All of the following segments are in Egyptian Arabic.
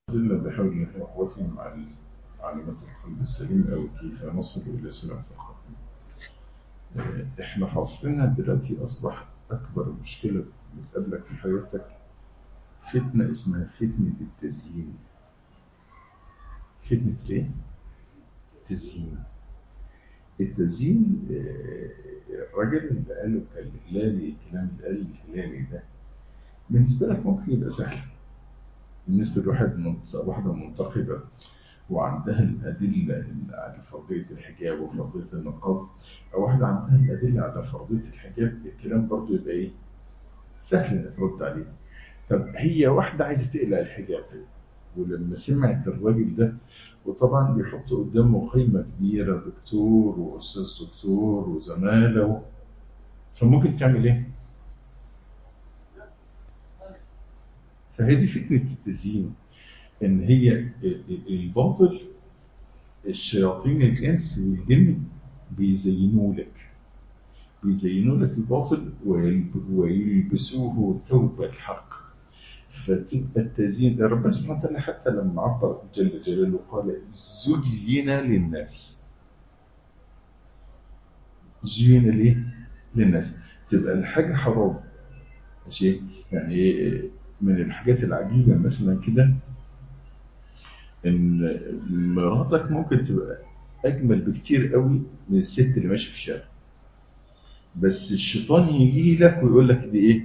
زلنا بحول الله وقوته مع علامات القلب السليم أو كيف نصل إلى سلامة القلب. إحنا في عصرنا دلوقتي أصبح أكبر مشكلة بتقابلك في حياتك فتنة اسمها فتنة التزيين. فتنة إيه؟ التزيين. التزيين الراجل اللي قاله الهلالي الكلام اللي قال الهلالي ده بالنسبة لك ممكن يبقى سهل. بالنسبة لواحد واحدة منتقبة وعندها الأدلة على فرضية الحجاب وفرضية النقاب أو واحدة عندها الأدلة على فرضية الحجاب الكلام برضه يبقى إيه؟ سهل إنك ترد عليه. طب هي واحدة عايزة تقلع الحجاب ولما سمعت الراجل ده وطبعا بيحط قدامه قيمة كبيرة دكتور وأستاذ دكتور وزمالة فممكن تعمل إيه؟ فهي دي فكرة التزيين إن هي الباطل الشياطين الإنس والجن بيزينوا لك بيزينوا لك الباطل ويلبسوه ثوب الحق فتبقى التزيين ربنا سبحانه وتعالى حتى لما عبر جل جلاله قال زين للناس زين ليه؟ للناس تبقى الحاجة حرام ماشي يعني من الحاجات العجيبة مثلا كده ان مراتك ممكن تبقى اجمل بكتير قوي من الست اللي ماشيه في الشارع بس الشيطان يجي لك ويقول لك دي ايه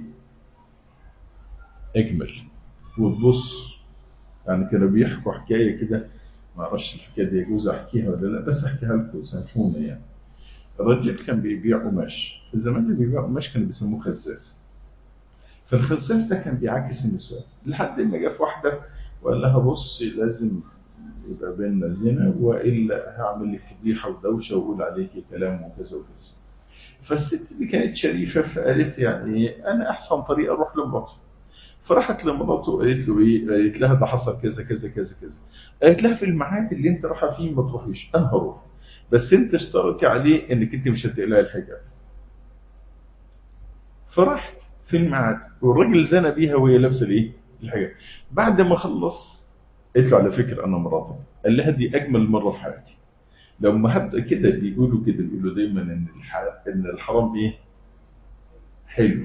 اجمل وتبص يعني كانوا بيحكوا حكايه كده ما اعرفش الحكايه دي يجوز احكيها ولا لا بس احكيها لكم سامحوني يعني الراجل كان بيبيع قماش في زمان اللي بيبيع قماش كانوا بيسموه خزاز فالخزاز ده كان بيعاكس النسوان لحد ما جه في واحده وقال لها بص لازم يبقى بيننا زنا والا هعمل لك فضيحه ودوشه واقول عليكي كلام وكذا وكذا فالست دي كانت شريفه فقالت يعني انا احسن طريقه اروح لمراته فراحت لمراته وقالت له ايه؟ قالت لها ده حصل كذا كذا كذا كذا قالت لها في الميعاد اللي انت رايحه فيه ما تروحيش انا هروح بس انت اشترطي عليه انك انت مش هتقلعي الحجاب فراحت في الميعاد والراجل زنى بيها وهي لابسه الايه؟ الحجاب بعد ما خلص قالت له على فكره انا مراتك قال لها دي اجمل مره في حياتي لما هبدا كده بيقولوا كده بيقولوا دايما ان ان الحرام ايه؟ حلو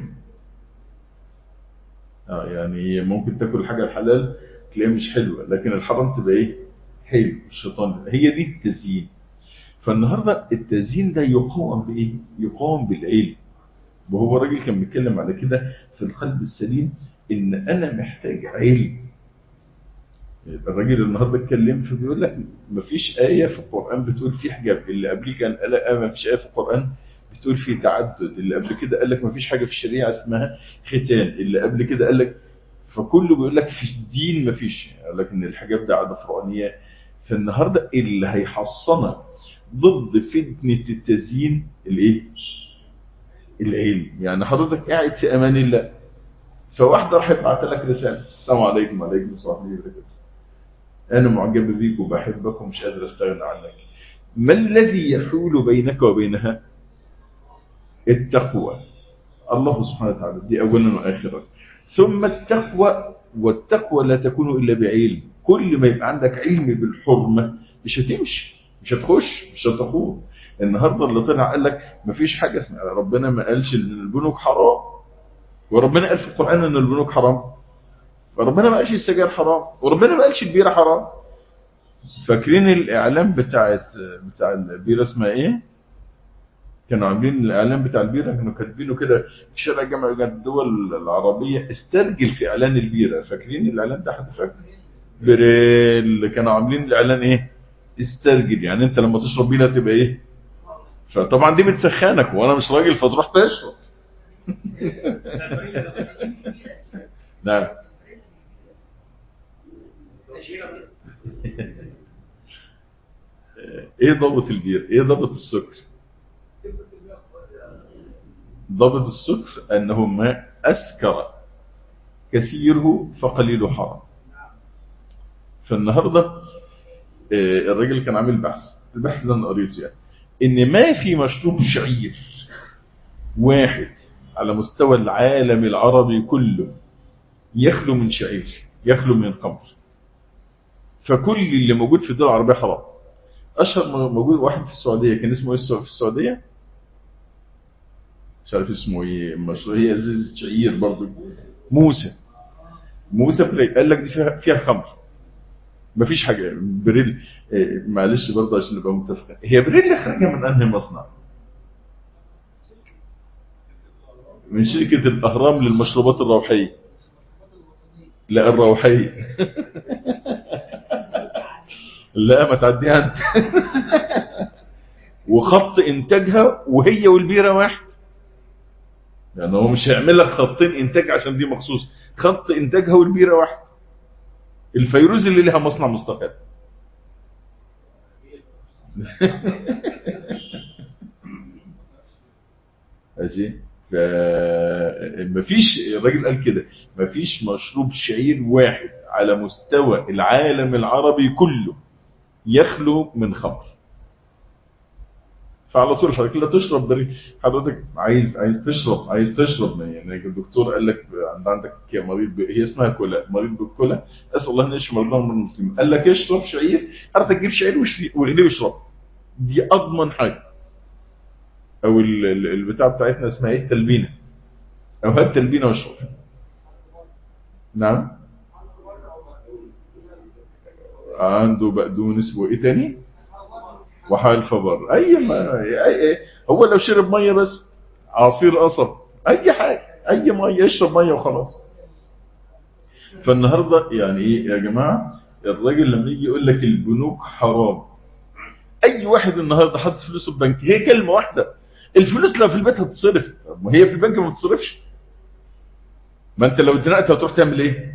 اه يعني ممكن تاكل حاجه الحلال تلاقيها مش حلوه لكن الحرام تبقى ايه؟ حلو الشيطان هي دي التزيين فالنهارده التزيين ده يقاوم بايه؟ يقاوم بالعلم وهو الراجل كان بيتكلم على كده في القلب السليم ان انا محتاج علم الراجل النهارده اتكلم فبيقول لك مفيش ايه في القران بتقول في حجاب اللي قبليه كان قال آه مفيش ايه في القران بتقول في تعدد اللي قبل كده قال لك مفيش حاجه في الشريعه اسمها ختان اللي قبل كده قال لك فكله بيقول لك في الدين مفيش قال لك ان الحجاب ده عاده فرعونيه فالنهارده اللي هيحصنك ضد فتنه التزيين الايه؟ العلم يعني حضرتك قاعد في امان الله فواحده راح تبعت لك رساله السلام عليكم وعليكم السلام ورحمه الله وبركاته انا معجب بيك وبحبك ومش قادر استغنى عنك ما الذي يحول بينك وبينها التقوى الله سبحانه وتعالى دي اولا واخرا ثم التقوى والتقوى لا تكون الا بعلم كل ما يبقى عندك علم بالحرمه مش هتمشي مش هتخش مش هتخوض النهارده اللي طلع قال لك مفيش حاجه اسمها ربنا ما قالش ان البنوك حرام وربنا قال في القران ان البنوك حرام وربنا ما قالش السجاير حرام وربنا ما قالش البيره حرام فاكرين الاعلام بتاعت بتاع البيره اسمها ايه كانوا عاملين الاعلان بتاع البيره كانوا كاتبينه كده في شارع جامع الدول العربيه استرجل في اعلان البيره فاكرين الاعلان ده حد فاكر بريل كانوا عاملين الاعلان ايه استرجل يعني انت لما تشرب بيره تبقى ايه فطبعا دي بتسخنك وانا مش راجل فتروح تشرب نعم ايه ضبط البير ايه ضبط السكر ضبط السكر انه ما اسكر كثيره فقليله حرام فالنهارده الراجل كان عامل بحث البحث ده انا قريته يعني ان ما في مشروب شعير واحد على مستوى العالم العربي كله يخلو من شعير يخلو من خمر فكل اللي موجود في الدول العربيه حرام اشهر موجود واحد في السعوديه كان اسمه ايه في السعوديه مش عارف اسمه ايه مشروع هي ازازه شعير برضه موسى موسى بريك قال لك دي فيها فيها خمر مفيش حاجه بريل إيه معلش برضه عشان نبقى متفقين هي بريل خارجه من انهي مصنع من شركه الاهرام للمشروبات الروحيه لا الروحيه لا ما تعديها انت وخط انتاجها وهي والبيره واحد يعني هو مش هيعمل لك خطين انتاج عشان دي مخصوص خط انتاجها والبيره واحد الفيروز اللي لها مصنع مستقل ماشي فمفيش الراجل قال كده مفيش مشروب شعير واحد على مستوى العالم العربي كله يخلو من خمر فعلى طول حضرتك لا تشرب بري حضرتك عايز عايز تشرب عايز تشرب يعني الدكتور قال لك عندك مريض ب... هي اسمها كولا مريض بالكولا اسال الله ان يشفي مرضى من المسلمين قال لك اشرب شعير حضرتك تجيب شعير واغليه واشرب دي اضمن حاجه او البتاع بتاعتنا اسمها ايه التلبينه او هات تلبينه واشرب نعم عنده بقدونس وايه تاني وحال فبر اي ما أي هو لو شرب ميه بس عصير قصب اي حاجه اي ميه يشرب ميه وخلاص فالنهارده يعني ايه يا جماعه الراجل لما يجي يقول لك البنوك حرام اي واحد النهارده حاطط فلوسه في بنك هي كلمه واحده الفلوس لو في البيت هتتصرف ما هي في البنك ما بتتصرفش ما انت لو اتزنقت هتروح تعمل ايه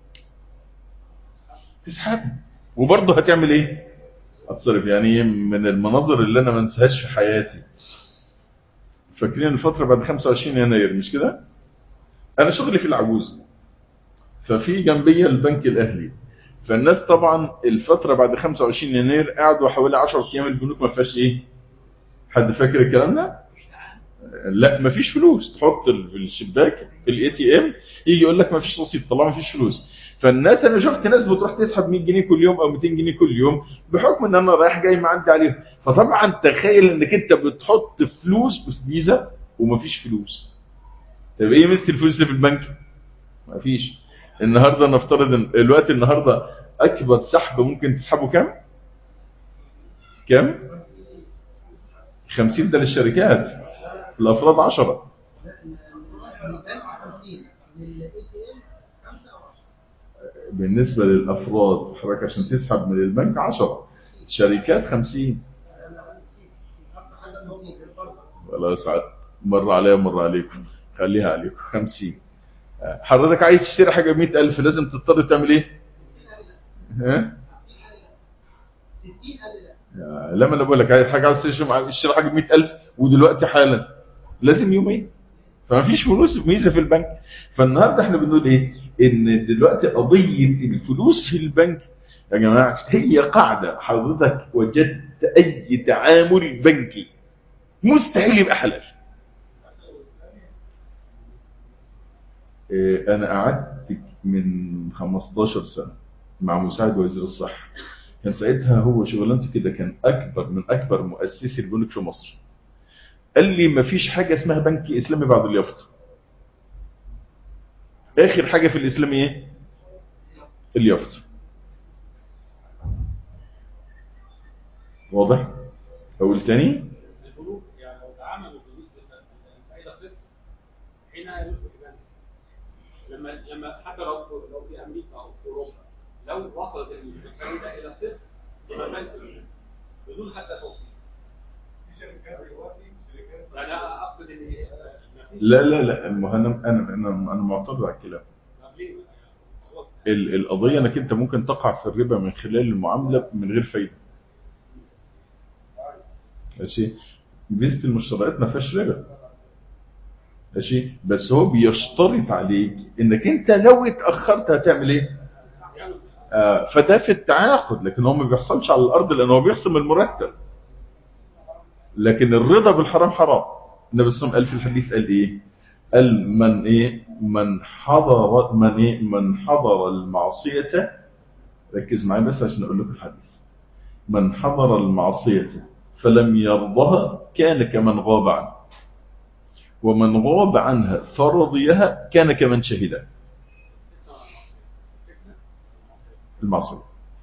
تسحب وبرضه هتعمل ايه هتصرف يعني من المناظر اللي انا ما انساهاش في حياتي فاكرين الفتره بعد 25 يناير مش كده انا شغلي في العجوز ففي جنبيه البنك الاهلي فالناس طبعا الفتره بعد 25 يناير قعدوا حوالي 10 ايام البنوك ما فيهاش ايه حد فاكر الكلام ده لا ما فيش فلوس تحط في الشباك في الاي تي ام يجي يقول لك ما فيش رصيد طلع ما فيش فلوس فالناس انا شفت ناس بتروح تسحب 100 جنيه كل يوم او 200 جنيه كل يوم بحكم ان انا رايح جاي معدي عليهم فطبعا تخيل انك انت بتحط فلوس في فيزا ومفيش فلوس طب ايه مست الفلوس اللي في البنك مفيش النهارده نفترض ان الوقت النهارده اكبر سحب ممكن تسحبه كام كام 50 ده للشركات الافراد 10 بالنسبة للأفراد حضرتك عشان تسحب من البنك 10 شركات 50 خلاص مر عليا مر عليكم خليها عليكم 50 حضرتك عايز تشتري حاجة ب 100000 لازم تضطر تعمل ايه؟ ها؟ لما انا بقول لك عايز حاجه عايز تشتري حاجه ب 100000 ودلوقتي حالا لازم يومين فما فيش فلوس ميزه في البنك فالنهارده احنا بنقول ايه ان دلوقتي قضيه الفلوس في البنك يا جماعه هي قاعده حضرتك وجدت اي تعامل بنكي مستحيل يبقى حلال إيه انا قعدت من 15 سنه مع مساعد وزير الصحه كان ساعتها هو شغلانته كده كان اكبر من اكبر مؤسسي البنوك في مصر قال لي ما فيش حاجة اسمها بنك إسلامي بعد اليافطة آخر حاجة في الإسلام إيه؟ اليافطة واضح؟ أقول تاني؟ البنوك يعني لو تعاملوا بالفلوس الفائدة صفر حينها يدخل في بنك لما لما حتى لو في لو في أمريكا أو في أوروبا لو وصلت الفائدة إلى صفر يبقى بنك بدون حتى توصيل انا اقصد ان لا لا لا انا انا انا انا معترض على الكلام القضيه انك انت ممكن تقع في الربا من خلال المعامله من غير فايده ماشي فيزة المشتريات ما فيهاش ربا ماشي بس هو بيشترط عليك انك انت لو اتاخرت هتعمل ايه آه فده في التعاقد لكن هو ما بيحصلش على الارض لان هو بيخصم المرتب لكن الرضا بالحرام حرام النبي صلى الله عليه وسلم قال في الحديث قال ايه قال من ايه من حضر من ايه من حضر المعصيه ركز معايا بس عشان اقول لكم الحديث من حضر المعصية فلم يرضها كان كمن غاب عنها ومن غاب عنها فرضيها كان كمن شهدها المعصية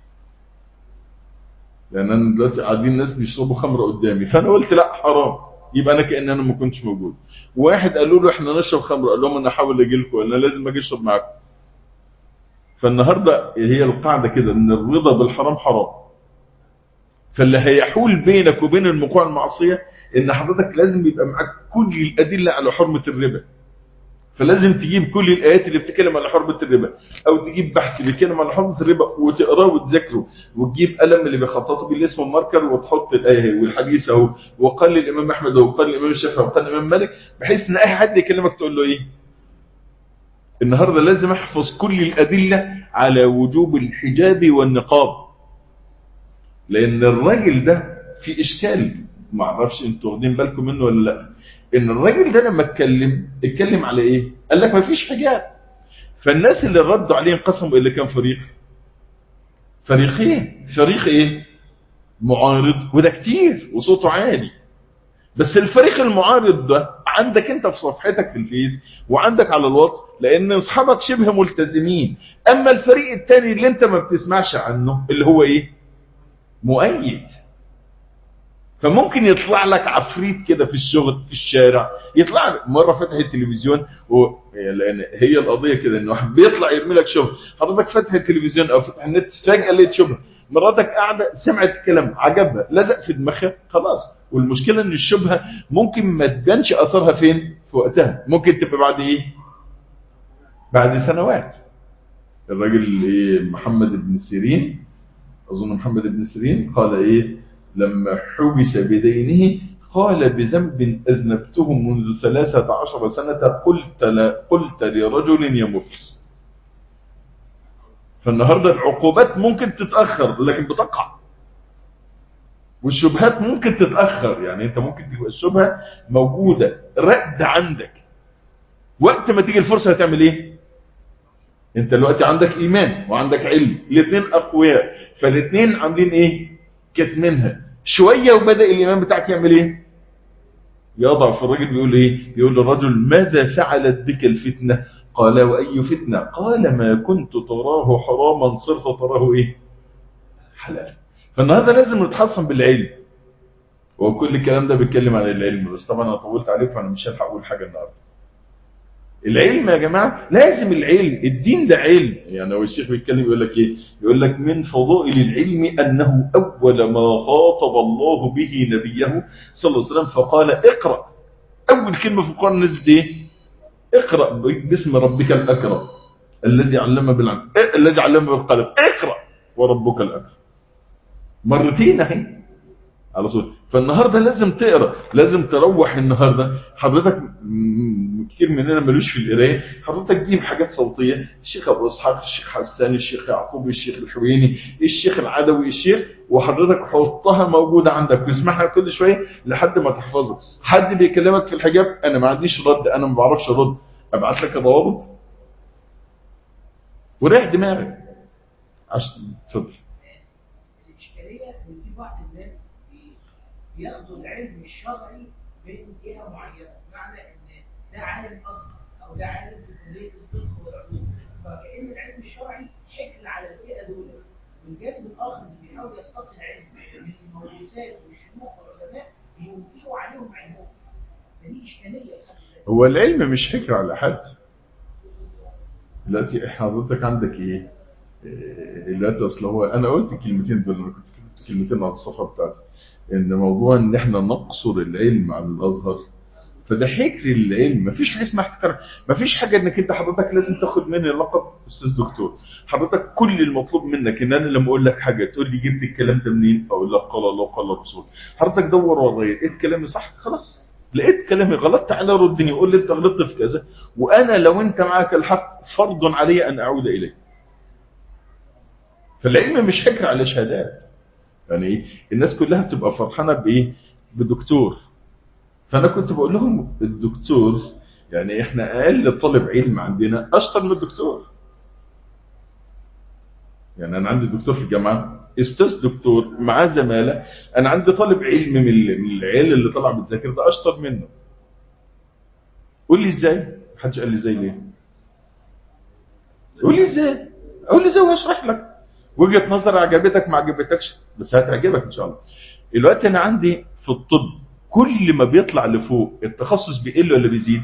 لأن أنا دلوقتي قاعدين ناس بيشربوا خمر قدامي فأنا قلت لا حرام يبقى أنا كأن أنا ما كنتش موجود واحد قالوا له إحنا نشرب خمر قال لهم أنا أحاول أجي لكم أنا لازم أجي أشرب معاكم فالنهاردة هي القاعدة كده إن الرضا بالحرام حرام فاللي هيحول بينك وبين المقوع المعصية إن حضرتك لازم يبقى معاك كل الأدلة على حرمة الربا فلازم تجيب كل الآيات اللي بتتكلم على حرمة الربا أو تجيب بحث بيتكلم على حرمة الربا وتقراه وتذاكره وتجيب قلم اللي بيخططه بيه اسمه ماركر وتحط الآية والحديث أهو وقال الإمام أحمد وقال الإمام الشافعي وقال الإمام مالك بحيث إن أي حد يكلمك تقول له إيه النهاردة لازم أحفظ كل الأدلة على وجوب الحجاب والنقاب لأن الراجل ده في إشكال ما اعرفش انتوا واخدين بالكم منه ولا لا ان الراجل ده لما اتكلم اتكلم على ايه قال لك ما فيش حجاب فالناس اللي ردوا عليه انقسموا الى كام فريق فريقين فريق ايه معارض وده كتير وصوته عالي بس الفريق المعارض ده عندك انت في صفحتك في الفيس وعندك على الواتس لان اصحابك شبه ملتزمين اما الفريق التاني اللي انت ما بتسمعش عنه اللي هو ايه مؤيد فممكن يطلع لك عفريت كده في الشغل في الشارع يطلع لك مره فتح التلفزيون و... لان هي القضيه كده ان واحد بيطلع يرمي لك شبهه حضرتك فاتح التلفزيون او فاتح النت فجاه لقيت شبهه مراتك قاعده سمعت الكلام عجبها لزق في دماغها خلاص والمشكله ان الشبهه ممكن ما تبانش اثرها فين في وقتها ممكن تبقى بعد ايه بعد سنوات الراجل ايه محمد بن سيرين اظن محمد بن سيرين قال ايه لما حبس بدينه قال بذنب أذنبته منذ ثلاثة عشر سنة قلت, لا قلت لرجل يمفس فالنهاردة العقوبات ممكن تتأخر لكن بتقع والشبهات ممكن تتأخر يعني انت ممكن تبقى الشبهة موجودة رقد عندك وقت ما تيجي الفرصة هتعمل ايه انت دلوقتي عندك ايمان وعندك علم الاثنين اقوياء فالاثنين عاملين ايه كاتمينها شوية وبدأ الإمام بتاعك يعمل إيه يضعف الرجل بيقول إيه بيقول للرجل ماذا فعلت بك الفتنة قال وأي فتنة قال ما كنت تراه حراما صرت تراه إيه حلال فالنهاردة لازم نتحصن بالعلم وكل الكلام ده بيتكلم عن العلم بس طبعا أنا طولت عليكم فأنا مش هلحق أقول حاجة النهاردة العلم يا جماعة لازم العلم الدين ده علم يعني هو الشيخ بيتكلم يقول لك ايه يقول لك من فضائل العلم انه اول ما خاطب الله به نبيه صلى الله عليه وسلم فقال اقرأ اول كلمة في القرآن نزلت ايه اقرأ باسم ربك الاكرم الذي علم بالعلم إيه؟ الذي علم بالقلم اقرأ وربك الاكرم مرتين اهي على طول فالنهارده لازم تقرا لازم تروح النهارده حضرتك كتير مننا ملوش في القرايه حضرتك تجيب حاجات صوتيه الشيخ ابو اسحاق الشيخ حسان الشيخ يعقوب الشيخ الحويني الشيخ العدوي الشيخ وحضرتك حطها موجوده عندك واسمعها كل شويه لحد ما تحفظها حد بيكلمك في الحجاب انا ما عنديش رد انا ما بعرفش ارد ابعت لك الروابط وريح دماغك عشان اتفضل الاشكاليه ان في بعض الناس بياخدوا العلم الشرعي من جهه معينه بمعنى ان ده عالم ازهر او ده عالم في كليه الطب والعلوم فكان العلم الشرعي حكر على الفئه دول والجانب الاخر اللي بيحاول يستقي العلم من الموروثات والشيوخ والعلماء بينكروا عليهم علمهم فدي اشكاليه هو العلم مش حكر على حد دلوقتي حضرتك عندك ايه دلوقتي اصل هو انا قلت الكلمتين دول انا كنت كتبت كلمتين على الصفحه بتاعتي ان موضوع ان احنا نقصر العلم على الازهر فده حكر العلم مفيش حاجه اسمها احتكار مفيش حاجه انك انت حضرتك لازم تاخد مني لقب استاذ دكتور حضرتك كل المطلوب منك ان انا لما اقول لك حاجه تقول لي جبت الكلام ده منين اقول لك قال الله قال الرسول حضرتك دور ورايا لقيت كلامي صح خلاص لقيت كلامي غلط تعالى ردني وقول لي انت غلطت في كذا وانا لو انت معك الحق فرض علي ان اعود اليه فالعلم مش حكر على شهادات يعني ايه الناس كلها بتبقى فرحانه بايه بدكتور فانا كنت بقول لهم الدكتور يعني احنا اقل طالب علم عندنا اشطر من الدكتور يعني انا عندي دكتور في الجامعه استاذ دكتور معاه زماله انا عندي طالب علم من ال- من العيال اللي طلع بتذاكر ده اشطر منه قول لي ازاي محدش قال لي ازاي ليه قول لي ازاي قول لي ازاي وهشرح لك وجهه نظر عجبتك ما عجبتكش بس هتعجبك ان شاء الله الوقت انا عندي في الطب كل ما بيطلع لفوق التخصص بيقل ولا بيزيد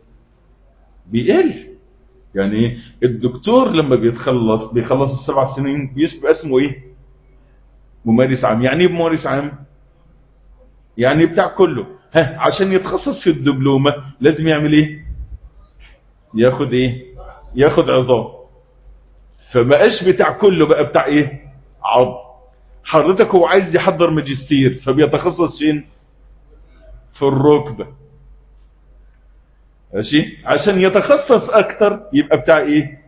بيقل يعني ايه الدكتور لما بيتخلص بيخلص السبع سنين بيبقى اسمه ايه ممارس عام يعني ايه ممارس عام يعني بتاع كله ها عشان يتخصص في الدبلومة لازم يعمل ايه ياخد ايه ياخد عظام فبقاش بتاع كله بقى بتاع ايه عظم حضرتك هو عايز يحضر ماجستير فبيتخصص فين في الركبه ماشي عشان يتخصص اكتر يبقى بتاع ايه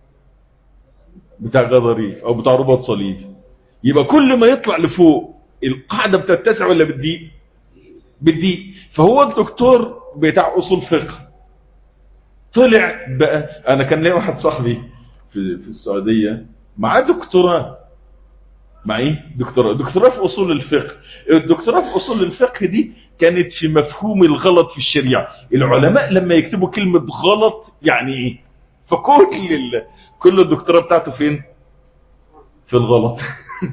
بتاع غضاريف او بتاع رباط صليب يبقى كل ما يطلع لفوق القاعده بتتسع ولا بتضيق بتضيق فهو الدكتور بتاع اصول فقه طلع بقى انا كان لي واحد صاحبي في في السعوديه معاه دكتوراه مع ايه دكتوراه دكتوراه في اصول الفقه الدكتوراه في اصول الفقه دي كانت في مفهوم الغلط في الشريعه العلماء لما يكتبوا كلمه غلط يعني ايه فكل ال... كل الدكتوراه بتاعته فين في الغلط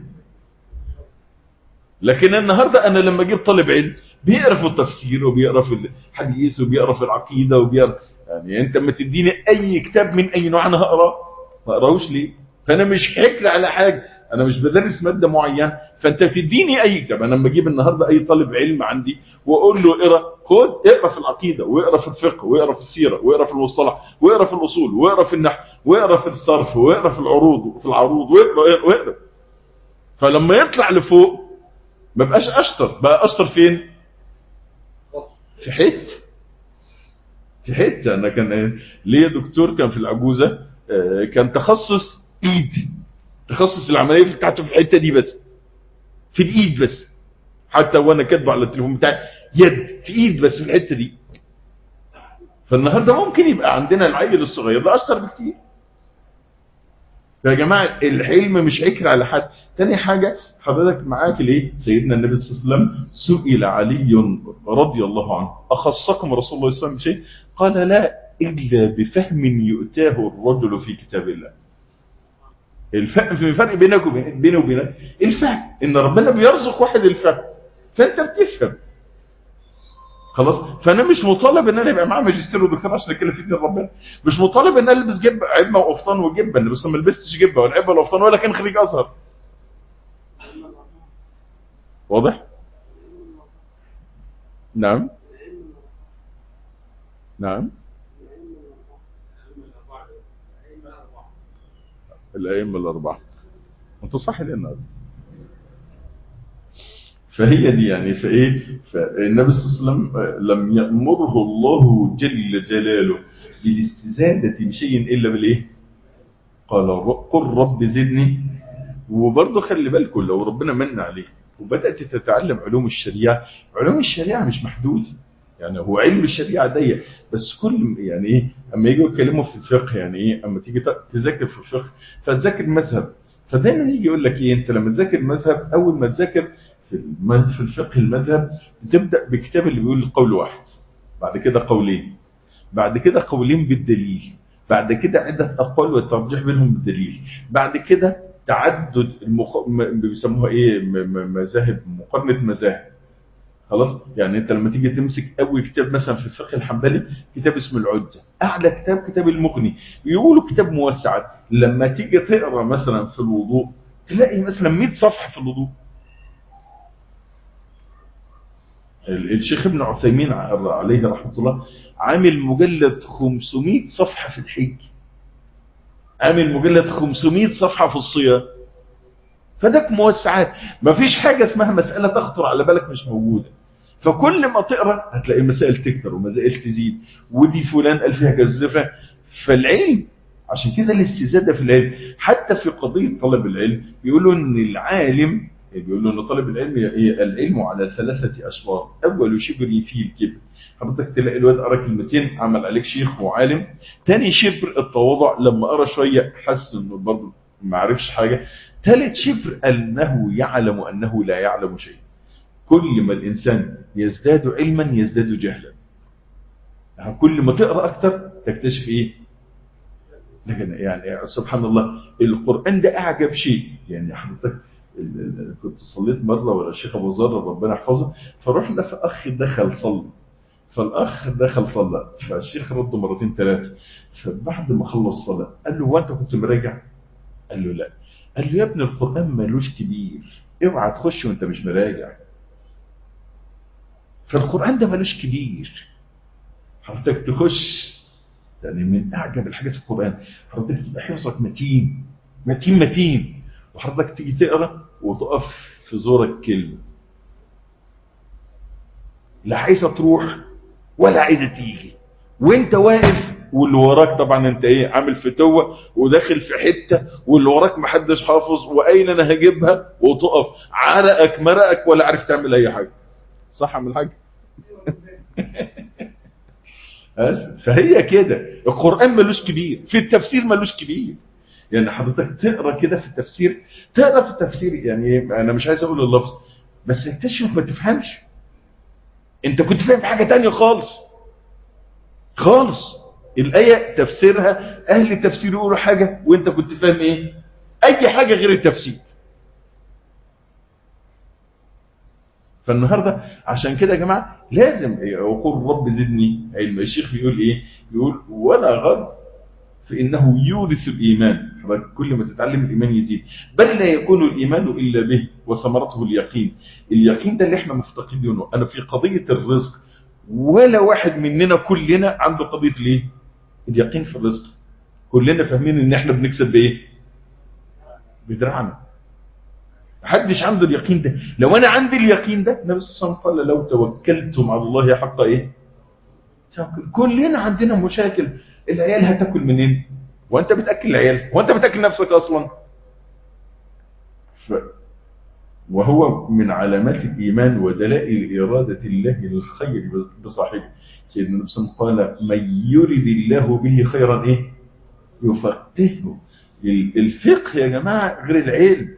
لكن النهارده انا لما اجيب طالب علم بيقرا في التفسير وبيقرا في الحديث وبيقرا في العقيده وبيقرا يعني انت لما تديني اي كتاب من اي نوع انا هقراه ما اقراهوش ليه فانا مش حكر على حاجه انا مش بدرس ماده معينه فانت تديني اي كتاب انا لما اجيب النهارده اي طالب علم عندي واقول له اقرا خد اقرا في العقيده واقرا في الفقه واقرا في السيره واقرا في المصطلح واقرا في الاصول واقرا في النحو واقرا في الصرف واقرا في العروض وفي العروض واقرا اقرا واقرا فلما يطلع لفوق ما بقاش اشطر بقى اشطر فين في حته في حته انا كان ليا دكتور كان في العجوزه آه، كان تخصص ايد تخصص العمليه بتاعته في الحته دي بس في الايد بس حتى وانا كاتبه على التليفون بتاعي يد في ايد بس في الحته دي فالنهارده ممكن يبقى عندنا العيل الصغير ده اشطر بكتير فيا جماعه العلم مش عكر على حد تاني حاجه حضرتك معاك ليه سيدنا النبي صلى الله عليه وسلم سئل علي رضي الله عنه اخصكم رسول الله صلى الله عليه وسلم بشيء قال لا الا بفهم يؤتاه الرجل في كتاب الله الفرق في فرق بينك وبين بيني وبينك الفهم ان ربنا بيرزق واحد الفهم فانت بتفهم خلاص فانا مش مطالب ان انا يبقى معايا ماجستير ودكتوراه عشان اتكلم في دين ربنا مش مطالب ان انا البس جبه عبه وقفطان وجبه انا بس ما لبستش جبه ولا عبه ولا قفطان ولا كان خريج ازهر واضح نعم نعم الائمه الاربعه انت صح لان فهي دي يعني فايه فالنبي صلى الله عليه وسلم لم يامره الله جل جلاله بالاستزاده بشيء الا بالايه قال قل رب زدني وبرضه خلي بالكم لو ربنا من عليك وبدات تتعلم علوم الشريعه علوم الشريعه مش محدوده يعني هو علم الشريعه ضيق بس كل يعني ايه اما يجوا يتكلموا في الفقه يعني ايه اما تيجي تذاكر في الفقه فتذاكر مذهب فدايما يجي يقول لك ايه انت لما تذاكر مذهب اول ما تذاكر في الم- في الفقه المذهب بتبدا بكتاب اللي بيقول قول واحد بعد كده قولين بعد كده قولين بالدليل بعد كده عدة أقوال والترجيح بينهم بالدليل بعد كده تعدد المخ... م- بيسموها ايه م- م- مذاهب مقارنة مذاهب خلاص يعني انت لما تيجي تمسك قوي كتاب مثلا في الفقه الحنبلي كتاب اسمه العدة اعلى كتاب كتاب المغني يقولوا كتاب موسع لما تيجي تقرا مثلا في الوضوء تلاقي مثلا 100 صفحه في الوضوء ال- الشيخ ابن عثيمين ع- عليه رحمه الله عامل مجلد 500 صفحه في الحج عامل مجلد 500 صفحه في الصيام فدك موسعات مفيش حاجه اسمها مساله تخطر على بالك مش موجوده فكل ما تقرا هتلاقي المسائل تكتر ومسائل تزيد ودي فلان قال فيها كذفه فالعلم عشان كده الاستزاده في العلم حتى في قضيه طلب العلم بيقولوا ان العالم بيقولوا ان طالب العلم ي- العلم على ثلاثه اشواط اول شبر فيه الكبر حضرتك تلاقي الواد قرا كلمتين عمل عليك شيخ وعالم تاني شبر التواضع لما قرا شويه حس انه برضه ما عرفش حاجة ثالث شبر أنه يعلم أنه لا يعلم شيء كل ما الإنسان يزداد علما يزداد جهلا كل ما تقرأ أكثر تكتشف إيه لكن يعني سبحان الله القرآن ده أعجب شيء يعني حضرتك كنت صليت مرة ولا الشيخ أبو ذر ربنا يحفظه فرحنا في أخ دخل صلى فالأخ دخل صلى فالشيخ رده مرتين ثلاثة فبعد ما خلص صلاة قال له وأنت كنت مراجع قال له لا قال له يا ابن القرآن مالوش كبير اوعى تخش وانت مش مراجع فالقرآن ده مالوش كبير حضرتك تخش يعني من أعجب الحاجات في القرآن حضرتك تبقى حفظك متين متين متين وحضرتك تيجي تقرأ وتقف في زورك كلمة لا عايزة تروح ولا عايزة تيجي وانت واقف واللي وراك طبعا انت ايه عامل فتوة وداخل في حتة واللي وراك محدش حافظ واين انا هجيبها وتقف عرقك مرقك ولا عارف تعمل اي حاجة صح عم الحاج فهي كده القرآن ملوش كبير في التفسير ملوش كبير يعني حضرتك تقرا كده في التفسير تقرا في التفسير يعني انا مش عايز اقول اللفظ بس تكتشف ما تفهمش انت كنت فاهم حاجة تانية خالص خالص الآية تفسيرها أهل التفسير يقولوا حاجة وانت كنت فاهم ايه أي حاجة غير التفسير فالنهاردة عشان كده يا جماعة لازم وقول رب زدني علم الشيخ بيقول ايه يقول ولا غر فإنه يورث الإيمان كل ما تتعلم الإيمان يزيد بل لا يكون الإيمان إلا به وثمرته اليقين اليقين ده اللي احنا مفتقدينه أنا في قضية الرزق ولا واحد مننا كلنا عنده قضية ليه اليقين في الرزق كلنا فاهمين ان احنا بنكسب بايه بدراعنا محدش عنده اليقين ده لو انا عندي اليقين ده النبي صلى الله عليه وسلم قال لو توكلتم على الله حق ايه كلنا عندنا مشاكل العيال هتاكل منين وانت بتاكل العيال وانت بتاكل نفسك اصلا ف... وهو من علامات الإيمان ودلائل إرادة الله للخير بصاحبه سيدنا النبي صلى الله عليه وسلم قال من يرد الله به خيرا إيه يفقهه الفقه يا جماعة غير العلم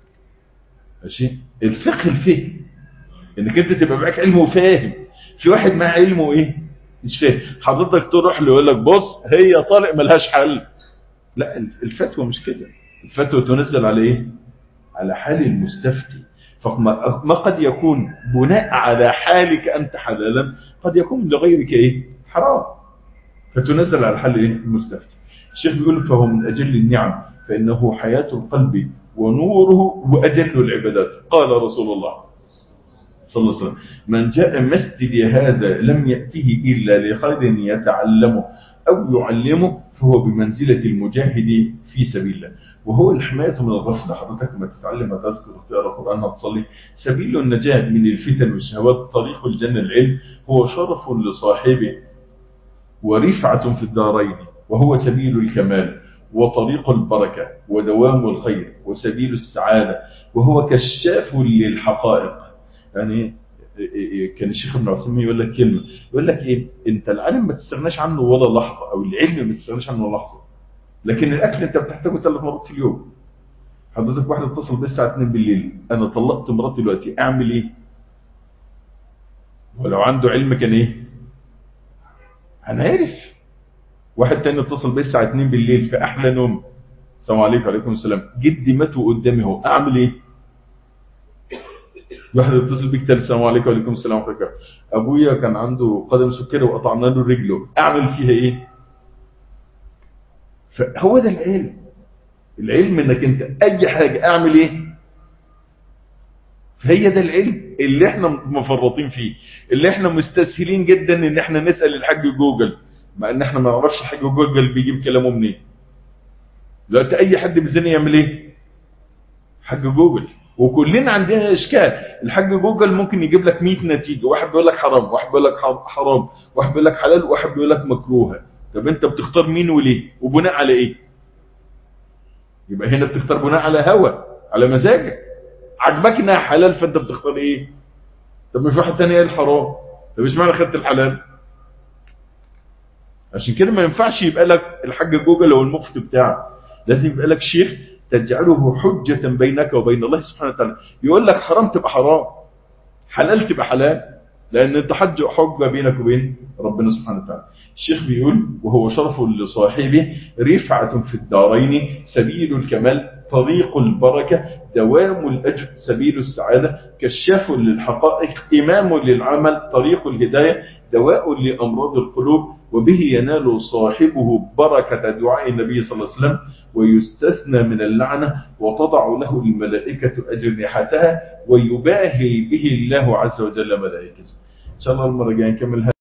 ماشي الفقه الفهم انك انت تبقى معاك علم وفاهم في واحد معاه علم وايه مش فاهم حضرتك تروح له يقول لك بص هي طالق ملهاش حل لا الفتوى مش كده الفتوى تنزل على ايه على حال المستفتي فما قد يكون بناء على حالك أنت حلالا قد يكون لغيرك إيه حرام فتنزل على حال إيه المستفتي الشيخ بيقول فهو من أجل النعم فإنه حياة القلب ونوره وأجل العبادات قال رسول الله صلى الله عليه وسلم من جاء مسجد هذا لم يأته إلا لخير يتعلمه أو يعلمه فهو بمنزلة المجاهد في سبيل الله وهو الحماية من الغفلة حضرتك لما تتعلم هتذكر وتقرأ القرآن هتصلي سبيل النجاة من الفتن والشهوات طريق الجنة العلم هو شرف لصاحبه ورفعة في الدارين وهو سبيل الكمال وطريق البركة ودوام الخير وسبيل السعادة وهو كشاف للحقائق يعني كان الشيخ ابن عثيمين يقول لك كلمة يقول لك ايه انت العلم ما تستغناش عنه ولا لحظة او العلم ما تستغناش عنه ولا لحظة لكن الاكل انت بتحتاجه ثلاث مرات في اليوم حضرتك واحد اتصل بي الساعه 2 بالليل انا طلقت مراتي دلوقتي اعمل ايه ولو عنده علم كان ايه هنعرف واحد تاني اتصل بي الساعه 2 بالليل في احلى نوم السلام عليكم وعليكم السلام جدي مات وقدامي اهو اعمل ايه واحد اتصل بيك تاني السلام عليكم وعليكم السلام ورحمه الله ابويا كان عنده قدم سكري وقطعنا له رجله اعمل فيها ايه فهو ده العلم العلم انك انت اي حاجة اعمل ايه فهي ده العلم اللي احنا مفرطين فيه اللي احنا مستسهلين جدا ان احنا نسأل الحاج جوجل مع ان احنا ما نعرفش الحاج جوجل بيجيب كلامه منين دلوقتي اي حد بالزنا يعمل ايه حاج جوجل وكلنا عندنا اشكال الحاج جوجل ممكن يجيب لك 100 نتيجة واحد بيقول لك حرام واحد بيقول لك حرام واحد بيقول لك حلال واحد بيقول لك مكروه طب انت بتختار مين وليه وبناء على ايه يبقى هنا بتختار بناء على هوى على مزاجك عجبك انها حلال فانت بتختار ايه طب مش واحد تاني قال حرام طب مش معنى خدت الحلال عشان كده ما ينفعش يبقى لك الحاج جوجل هو المفتي بتاعك لازم يبقى لك شيخ تجعله حجة بينك وبين الله سبحانه وتعالى يقول لك حرام تبقى حرام حلال تبقى حلال لأن أنت حج حجة بينك وبين ربنا سبحانه وتعالى الشيخ بيقول وهو شرف لصاحبه رفعة في الدارين سبيل الكمال طريق البركة دوام الأجر سبيل السعادة كشاف للحقائق إمام للعمل طريق الهداية دواء لأمراض القلوب وبه ينال صاحبه بركة دعاء النبي صلى الله عليه وسلم ويستثنى من اللعنة وتضع له الملائكة أجنحتها ويباهي به الله عز وجل ملائكته إن شاء الله المرة الجاية نكمل